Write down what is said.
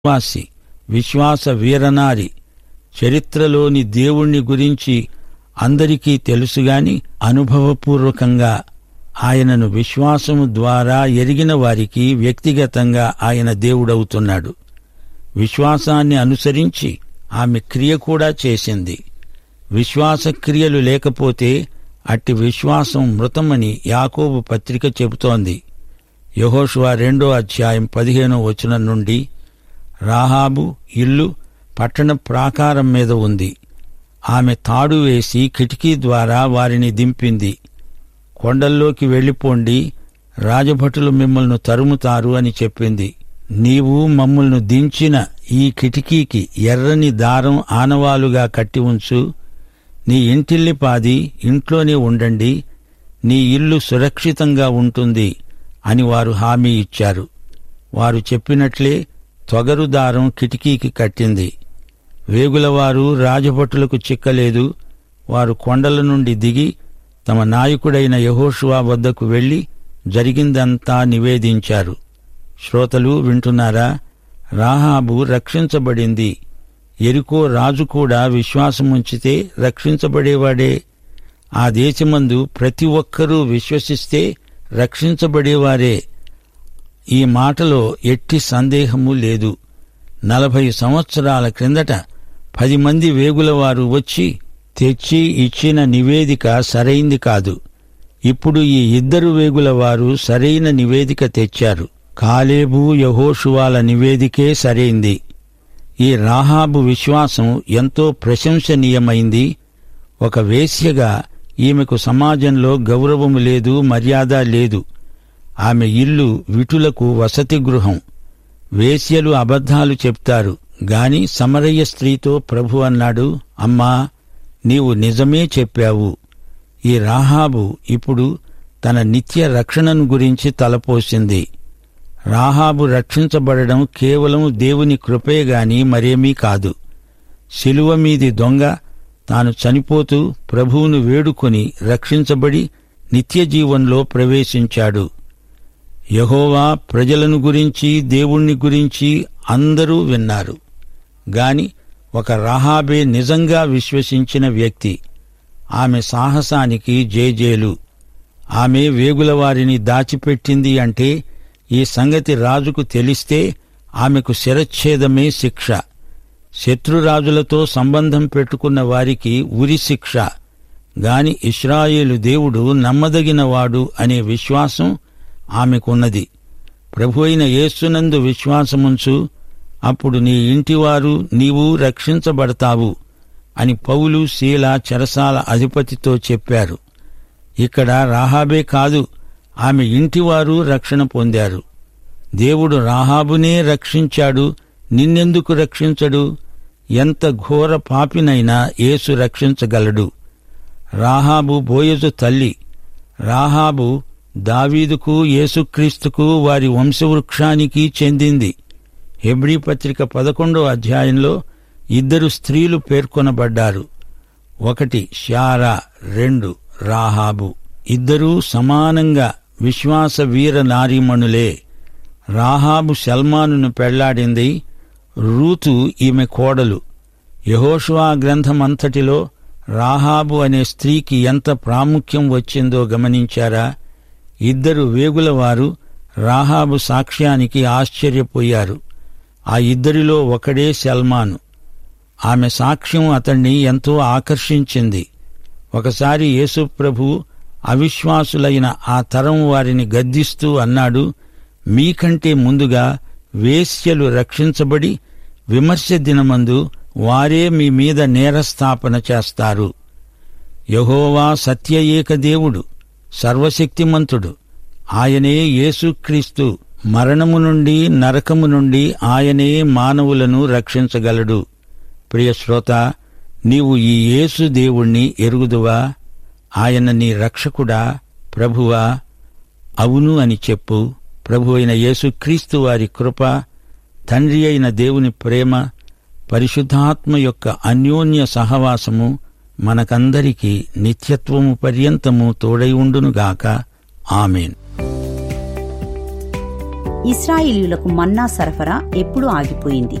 విశ్వాసి విశ్వాస వీరనారి చరిత్రలోని దేవుణ్ణి గురించి అందరికీ తెలుసుగాని అనుభవపూర్వకంగా ఆయనను విశ్వాసము ద్వారా ఎరిగిన వారికి వ్యక్తిగతంగా ఆయన దేవుడవుతున్నాడు విశ్వాసాన్ని అనుసరించి ఆమె క్రియ కూడా చేసింది విశ్వాస క్రియలు లేకపోతే అట్టి విశ్వాసం మృతమని యాకోబు పత్రిక చెబుతోంది యహోషువ రెండో అధ్యాయం పదిహేనో వచనం నుండి రాహాబు ఇల్లు పట్టణ ప్రాకారం మీద ఉంది ఆమె తాడు వేసి కిటికీ ద్వారా వారిని దింపింది కొండల్లోకి వెళ్ళిపోండి రాజభటులు మిమ్మల్ని తరుముతారు అని చెప్పింది నీవు మమ్మల్ని దించిన ఈ కిటికీకి ఎర్రని దారం ఆనవాలుగా కట్టి ఉంచు నీ ఇంటిల్లిపాది ఇంట్లోనే ఉండండి నీ ఇల్లు సురక్షితంగా ఉంటుంది అని వారు హామీ ఇచ్చారు వారు చెప్పినట్లే తొగరు దారం కిటికీకి కట్టింది వేగులవారు రాజభటులకు చిక్కలేదు వారు కొండల నుండి దిగి తమ నాయకుడైన యహోషువా వద్దకు వెళ్లి జరిగిందంతా నివేదించారు శ్రోతలు వింటున్నారా రాహాబు రక్షించబడింది ఎరుకో రాజు కూడా విశ్వాసముంచితే రక్షించబడేవాడే ఆ దేశమందు ప్రతి ఒక్కరూ విశ్వసిస్తే రక్షించబడేవారే ఈ మాటలో ఎట్టి సందేహము లేదు నలభై సంవత్సరాల క్రిందట పది మంది వేగులవారు వచ్చి తెచ్చి ఇచ్చిన నివేదిక సరైంది కాదు ఇప్పుడు ఈ ఇద్దరు వేగులవారు సరైన నివేదిక తెచ్చారు కాలేబు యహోషువాల నివేదికే సరైంది ఈ రాహాబు విశ్వాసం ఎంతో ప్రశంసనీయమైంది ఒక వేశ్యగా ఈమెకు సమాజంలో గౌరవము లేదు మర్యాద లేదు ఆమె ఇల్లు విటులకు వసతి గృహం వేశ్యలు అబద్ధాలు చెప్తారు గాని సమరయ్య స్త్రీతో ప్రభు అన్నాడు అమ్మా నీవు నిజమే చెప్పావు ఈ రాహాబు ఇప్పుడు తన నిత్య రక్షణను గురించి తలపోసింది రాహాబు రక్షించబడడం కేవలం దేవుని కృపే గాని మరేమీ కాదు శిలువ మీది దొంగ తాను చనిపోతూ ప్రభువును వేడుకొని రక్షించబడి నిత్య జీవంలో ప్రవేశించాడు యహోవా ప్రజలను గురించి దేవుణ్ణి గురించి అందరూ విన్నారు గాని ఒక రహాబే నిజంగా విశ్వసించిన వ్యక్తి ఆమె సాహసానికి జేజేలు ఆమె వేగుల వారిని దాచిపెట్టింది అంటే ఈ సంగతి రాజుకు తెలిస్తే ఆమెకు శిరచ్ఛేదమే శిక్ష శత్రురాజులతో సంబంధం పెట్టుకున్న వారికి ఉరి శిక్ష గాని ఇస్రాయేలు దేవుడు నమ్మదగినవాడు అనే విశ్వాసం ఆమెకున్నది ప్రభు అయిన యేసునందు విశ్వాసముంచు అప్పుడు నీ ఇంటివారు నీవు రక్షించబడతావు అని పౌలు శీల చెరసాల అధిపతితో చెప్పారు ఇక్కడ రాహాబే కాదు ఆమె ఇంటివారు రక్షణ పొందారు దేవుడు రాహాబునే రక్షించాడు నిన్నెందుకు రక్షించడు ఎంత ఘోర పాపినైనా యేసు రక్షించగలడు రాహాబు బోయజు తల్లి రాహాబు దావీదుకు యేసుక్రీస్తుకు వారి వంశవృక్షానికి చెందింది హెబ్రీ పత్రిక పదకొండో అధ్యాయంలో ఇద్దరు స్త్రీలు పేర్కొనబడ్డారు ఒకటి శారా రెండు రాహాబు ఇద్దరూ సమానంగా విశ్వాస వీర నారీమణులే రాహాబు సల్మానును పెళ్లాడింది రూతు ఈమె కోడలు యహోషువా గ్రంథమంతటిలో రాహాబు అనే స్త్రీకి ఎంత ప్రాముఖ్యం వచ్చిందో గమనించారా ఇద్దరు వేగులవారు రాహాబు సాక్ష్యానికి ఆశ్చర్యపోయారు ఆ ఇద్దరిలో ఒకడే సల్మాను ఆమె సాక్ష్యం అతణ్ణి ఎంతో ఆకర్షించింది ఒకసారి యేసుప్రభు అవిశ్వాసులైన ఆ తరం వారిని గద్దిస్తూ అన్నాడు మీకంటే ముందుగా వేశ్యలు రక్షించబడి విమర్శ దినమందు వారే మీ మీద నేరస్థాపన చేస్తారు యహోవా సత్య ఏక దేవుడు సర్వశక్తిమంతుడు ఆయనే యేసుక్రీస్తు మరణము నుండి నరకము నుండి ఆయనే మానవులను రక్షించగలడు ప్రియ శ్రోత నీవు ఈ యేసు దేవుణ్ణి ఎరుగుదువా ఆయన నీ రక్షకుడా ప్రభువా అవును అని చెప్పు ప్రభు అయిన యేసుక్రీస్తు వారి కృప తండ్రి అయిన దేవుని ప్రేమ పరిశుద్ధాత్మ యొక్క అన్యోన్య సహవాసము మనకందరికీ నిత్యత్వము పర్యంతము తోడై ఉండునుగాక ఆమెన్ ఇస్రాయేలీయులకు మన్నా సరఫరా ఎప్పుడు ఆగిపోయింది